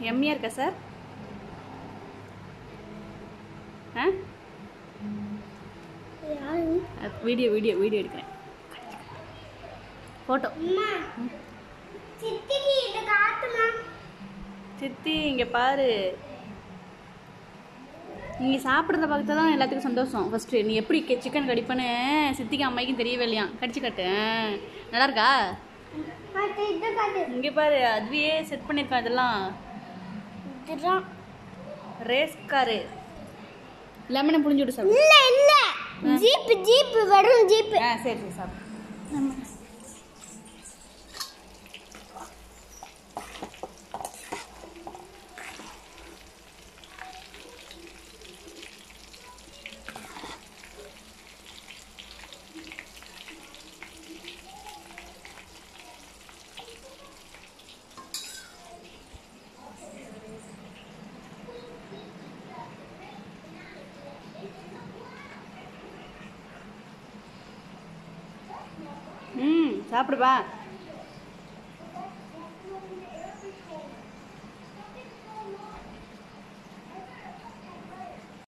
எம்மியாக இருக்கா சார் ஆ யாரு வீடியோ வீடியோ வீடியோ எடுக்கிறேன் ஃபோட்டோ அம்மா சித்திக்கு இது காட்டுமா சித்தி இங்கே பாரு நீங்கள் சாப்பிட்றத பார்த்து தான் எல்லாத்துக்கும் சந்தோஷம் ஃபஸ்ட்டு நீ எப்படி சிக்கன் கடிப்பேன்னு சித்திக்கு அம்மாய்க்கும் தெரியவே இல்லையா கடிச்சு காட்டு ஆ. நல்லா இருக்கா மத்த இது காட்டு இங்கே பாரு அதுவே செட் பண்ணியிருக்கான் இதெல்லாம் இதுதான் ரேஸ் காரு லெமனை புளிஞ்சு விட்டு சாப்பிடு இல்ல இல்ல ஜீப் ஜீப் வெறும் ஜீப் ஆ சரி சரி சாப்பிடு ம் சாப்பிடுப்பா